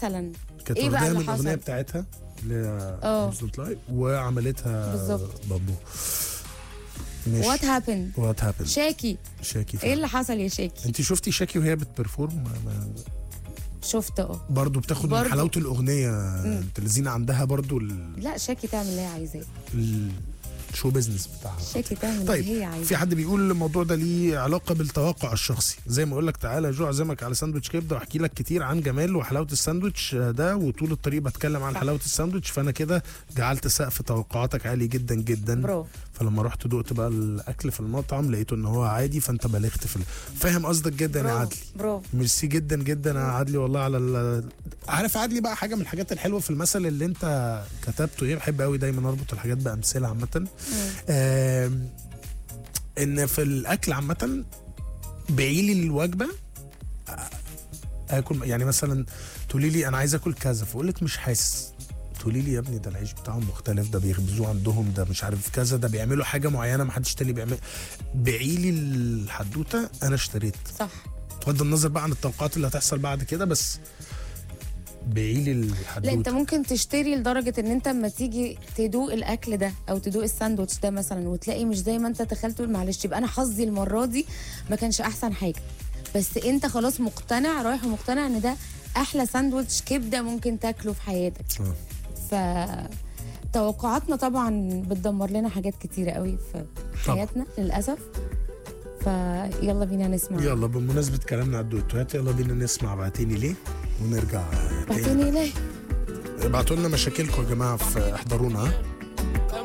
مثلا كانت إيه بقى واخداها اللي من الاغنيه حصل؟ بتاعتها اللي هي اه. Don't Lie، وعملتها بالظبط. بابو مش وات هابن وات هابن شاكي شاكي ايه فعلا. اللي حصل يا شاكي انت شفتي شاكي وهي بتبرفورم ما- ما- شفت اه برضه بتاخد من برضه. حلاوه الاغنيه انت الذين عندها برضه ال- لا شاكي تعمل اللي هي عايزاه الشو بيزنس بتاعها شاكي تعمل اللي طيب هي عايزاه في حد بيقول الموضوع ده ليه علاقه بالتوقع الشخصي زي ما اقول لك تعالى يا جو اعزمك على ساندوتش كبده واحكي لك كتير عن جمال وحلاوه الساندوتش ده وطول الطريق بتكلم عن صح. حلاوه الساندوتش فانا كده جعلت سقف توقعاتك عالي جدا جدا برافو فلما رحت دقت بقى الاكل في المطعم لقيته ان هو عادي فانت بلغت في ال- فاهم قصدك جدا يا برافو عدلي برافو ميرسي جدا جدا يا عدلي والله على ال... عارف عدلي بقى حاجه من الحاجات الحلوه في المثل اللي انت كتبته ايه بحب قوي دايما اربط الحاجات بامثله عامه آم، ان في الاكل عامه بعيلي الوجبه آ- اكل يعني مثلا تقولي لي انا عايز اكل كذا فاقول لك مش حاسس تقولي لي يا ابني ده العيش بتاعهم مختلف ده بيخبزوه عندهم ده مش عارف كذا ده بيعملوا حاجه معينه ما حدش تاني بيعمل بعيلي الحدوته انا اشتريت صح بغض النظر بقى عن التوقعات اللي هتحصل بعد كده بس بعيلي لا انت الحدوته ممكن تشتري لدرجه ان انت اما تيجي تدوق الاكل ده او تدوق الساندوتش ده مثلا وتلاقي مش زي ما انت تخيل تقول معلش يبقى انا حظي المره دي ما كانش احسن حاجه بس انت خلاص مقتنع رايح ومقتنع ان ده احلى ساندوتش كبده ممكن تاكله في حياتك آه. ف توقعاتنا طبعا بتدمر لنا حاجات كتيره قوي في حياتنا للاسف فيلا بينا نسمع يلا بمناسبة كلامنا على الدويتوهات يلا بينا نسمع بعتيني ليه ونرجع تاني بعتوني ليه ابعتوا لنا مشاكلكم يا جماعة في احضرونا ها